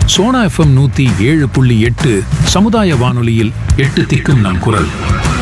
Sona FM நூத்தி ஏழு புள்ளி எட்டு சமுதாய வானொலியில் எட்டு திக்கும் நம் குரல்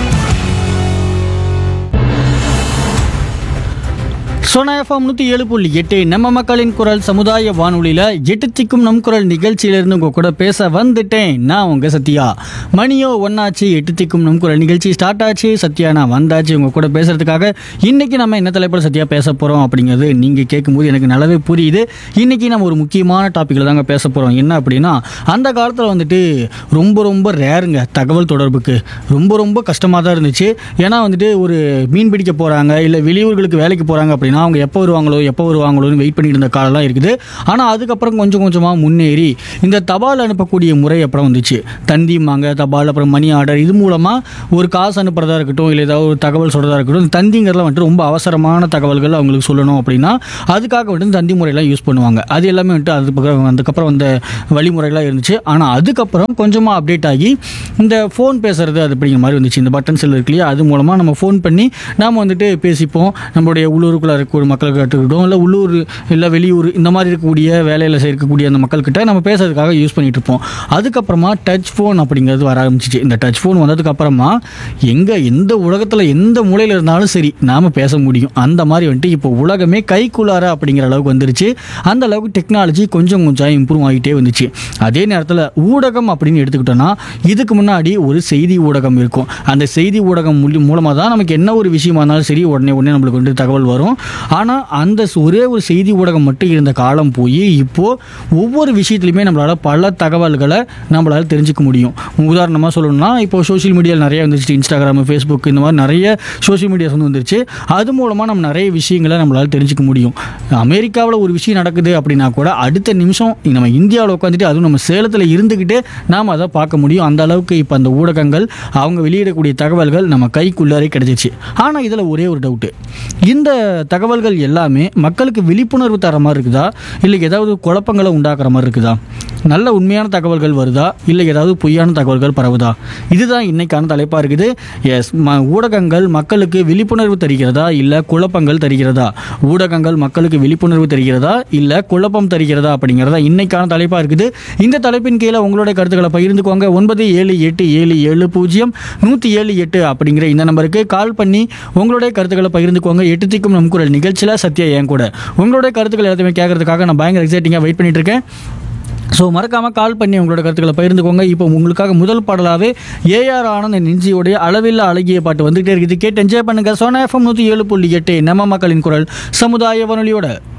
சோனா எஃப்எம் நூற்றி ஏழு புள்ளி எட்டு நம்ம மக்களின் குரல் சமுதாய வானொலியில் எட்டு திக்கும் நம் குரல் நிகழ்ச்சியிலிருந்து உங்கள் கூட பேச வந்துட்டேன் நான் உங்கள் சத்யா மணியோ ஒன்னாச்சு எட்டு திக்கும் நம் குரல் நிகழ்ச்சி ஸ்டார்ட் ஆச்சு சத்யா நான் வந்தாச்சு உங்கள் கூட பேசுறதுக்காக இன்னைக்கு நம்ம என்ன தலைப்பில் சத்யா பேச போகிறோம் அப்படிங்கிறது நீங்கள் கேட்கும்போது எனக்கு நல்லாவே புரியுது இன்னைக்கு நம்ம ஒரு முக்கியமான டாப்பிக்கில் தாங்க பேச போகிறோம் என்ன அப்படின்னா அந்த காலத்தில் வந்துட்டு ரொம்ப ரொம்ப ரேருங்க தகவல் தொடர்புக்கு ரொம்ப ரொம்ப கஷ்டமாக தான் இருந்துச்சு ஏன்னா வந்துட்டு ஒரு மீன் பிடிக்க போகிறாங்க இல்லை வெளியூர்களுக்கு வேலைக்கு போகிறாங்க அப்படின்னா அவங்க எப்போ வருவாங்களோ எப்போ வருவாங்களோன்னு வெயிட் பண்ணிட்டு இருந்த காலம்லாம் இருக்குது ஆனால் அதுக்கப்புறம் கொஞ்சம் கொஞ்சமாக முன்னேறி இந்த தபால் அனுப்பக்கூடிய முறை அப்புறம் வந்துச்சு தந்திமாங்க தபால் அப்புறம் மணி ஆர்டர் இது மூலமாக ஒரு காசு அனுப்புறதா இருக்கட்டும் இல்லை ஏதாவது ஒரு தகவல் சொல்கிறதா இருக்கட்டும் இந்த தந்திங்கிறதுல வந்துட்டு ரொம்ப அவசரமான தகவல்கள் அவங்களுக்கு சொல்லணும் அப்படின்னா அதுக்காக வந்துட்டு தந்தி முறையெல்லாம் யூஸ் பண்ணுவாங்க அது எல்லாமே வந்துட்டு அது பக்கம் அதுக்கப்புறம் வந்த வழிமுறைகளாக இருந்துச்சு ஆனால் அதுக்கப்புறம் கொஞ்சமாக அப்டேட் ஆகி இந்த ஃபோன் பேசுறது அது அப்படிங்கிற மாதிரி வந்துச்சு இந்த பட்டன் செல் இருக்கு இல்லையா அது மூலமாக நம்ம ஃபோன் பண்ணி நாம் வந்துட்டு பேசிப்போம் நம்மளுடைய உள்ளூருக்குள்ளே இருக்கக்கூடிய மக்களுக்கு இருக்கட்டும் இல்லை உள்ளூர் இல்லை வெளியூர் இந்த மாதிரி இருக்கக்கூடிய வேலையில் இருக்கக்கூடிய அந்த மக்கள்கிட்ட நம்ம பேசுறதுக்காக யூஸ் பண்ணிட்டு இருப்போம் அதுக்கப்புறமா டச் ஃபோன் அப்படிங்கிறது வர ஆரம்பிச்சிச்சு இந்த டச் ஃபோன் வந்ததுக்கு அப்புறமா எங்கே எந்த உலகத்தில் எந்த மூலையில் இருந்தாலும் சரி நாம் பேச முடியும் அந்த மாதிரி வந்துட்டு இப்போ உலகமே கைக்குள்ளார அப்படிங்கிற அளவுக்கு வந்துருச்சு அந்த அளவுக்கு டெக்னாலஜி கொஞ்சம் கொஞ்சம் இம்ப்ரூவ் ஆகிட்டே வந்துச்சு அதே நேரத்தில் ஊடகம் அப்படின்னு எடுத்துக்கிட்டோம்னா இதுக்கு முன்னாடி ஒரு செய்தி ஊடகம் இருக்கும் அந்த செய்தி ஊடகம் மூலி மூலமாக தான் நமக்கு என்ன ஒரு விஷயமா இருந்தாலும் சரி உடனே உடனே நம்மளுக்கு வந்து தகவல் வரும் ஆனால் அந்த ச- ஒரே ஒரு செய்தி ஊடகம் மட்டும் இருந்த காலம் போய் இப்போது ஒவ்வொரு விஷயத்துலையுமே நம்மளால் பல தகவல்களை நம்மளால் தெரிஞ்சுக்க முடியும் உதாரணமாக சொல்லணும்னா இப்போ சோஷியல் மீடியாவில் நிறைய வந்துருச்சு இன்ஸ்டாகிராம் ஃபேஸ்புக் இந்த மாதிரி நிறைய சோஷியல் மீடியாஸ் வந்து வந்துருச்சு அது மூலமாக நம்ம நிறைய விஷயங்களை நம்மளால் தெரிஞ்சுக்க முடியும் அமெரிக்காவில் ஒரு விஷயம் நடக்குது அப்படின்னா கூட அடுத்த நிமிஷம் நம்ம இந்தியாவில் உட்காந்துட்டு அதுவும் நம்ம சேலத்தில் இருந்துக்கிட்டே நாம் அதை பார்க்க முடியும் அந்த அளவுக்கு இப்போ அந்த ஊடகங்கள் அவங்க வெளியிடக்கூடிய தகவல்கள் நம்ம கைக்குள்ளாரே கிடைச்சிச்சு ஆனால் இதில் ஒரே ஒரு டவுட்டு இந்த தகவல்கள் எல்லாமே மக்களுக்கு விழிப்புணர்வு தர மாதிரி இருக்குதா இல்லை ஏதாவது குழப்பங்களை உண்டாக்குற மாதிரி இருக்குதா நல்ல உண்மையான தகவல்கள் வருதா இல்லை ஏதாவது பொய்யான தகவல்கள் பரவுதா இதுதான் இன்னைக்கான தலைப்பாக இருக்குது எஸ் ம ஊடகங்கள் மக்களுக்கு விழிப்புணர்வு தருகிறதா இல்லை குழப்பங்கள் தருகிறதா ஊடகங்கள் மக்களுக்கு விழிப்புணர்வு தருகிறதா இல்லை குழப்பம் தருகிறதா அப்படிங்கிறதா இன்னைக்கான தலைப்பாக இருக்குது இந்த தலைப்பின் கீழே உங்களுடைய கருத்துக்களை பகிர்ந்துக்கோங்க ஒன்பது ஏழு எட்டு ஏழு ஏழு பூஜ்ஜியம் நூற்றி ஏழு எட்டு அப்படிங்கிற இந்த நம்பருக்கு கால் பண்ணி உங்களுடைய கருத்துக்களை பகிர்ந்துக்கோங்க எட்டு திக்கும் நம் குரல் நிகழ்ச்சியில் சத்யா என் கூட உங்களுடைய கருத்துக்கள் எல்லாத்தையுமே கேட்கறதுக்காக நான் பயங்கர எக்ஸைட்டிங்காக வெயிட் பண்ணிட்டு இருக்கேன் ஸோ மறக்காமல் கால் பண்ணி உங்களோட கருத்துக்களை பகிர்ந்துக்கோங்க இப்போ உங்களுக்காக முதல் பாடலாகவே ஏஆர் ஆனந்த் நெஞ்சியோடைய அளவில்லா அழகிய பாட்டு வந்துகிட்டே இருக்குது கேட்டு என்ஜாய் பண்ணுங்க சோனா எஃப்எம் நூற்றி ஏழு புள்ளி எட்டு நம்ம மக்களின் குரல் சமுதாய வானொலியோட